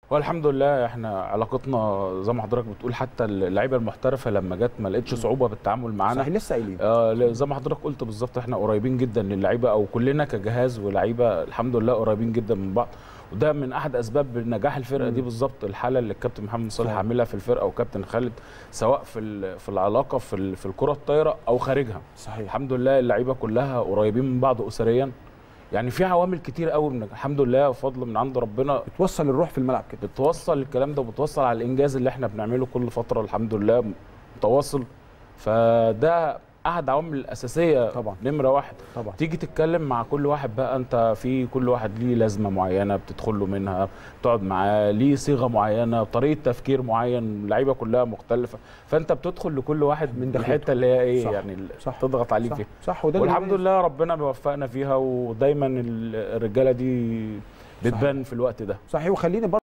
هو الحمد لله احنا علاقتنا زي ما حضرتك بتقول حتى اللعيبه المحترفه لما جت ما لقتش صعوبه بالتعامل معانا صحيح لسه قايلين آه ل- زي ما حضرتك قلت بالظبط احنا قريبين جدا للعيبه او كلنا كجهاز ولعيبه الحمد لله قريبين جدا من بعض وده من احد اسباب نجاح الفرقه دي بالظبط الحاله اللي الكابتن محمد صالح صحيح. عاملها في الفرقه وكابتن خالد سواء في ال- في العلاقه في ال- في الكره الطايره او خارجها صحيح الحمد لله اللعيبه كلها قريبين من بعض اسريا يعني في عوامل كتير قوي من الحمد لله وفضل من عند ربنا بتوصل الروح في الملعب كده بتوصل الكلام ده وبتوصل على الانجاز اللي احنا بنعمله كل فتره الحمد لله متواصل فده احد عوامل الاساسيه طبعا. نمره واحد طبعا تيجي تتكلم مع كل واحد بقى انت في كل واحد ليه لازمه معينه بتدخل له منها بتقعد معاه ليه صيغه معينه طريقه تفكير معين اللعيبه كلها مختلفه فانت بتدخل لكل واحد من من دخلته. الحته اللي هي ايه صح. يعني صح. تضغط عليه صح فيها صح وده اللي والحمد بيميز. لله ربنا بيوفقنا فيها ودايما الرجاله دي بتبان في الوقت ده صحيح وخليني برضه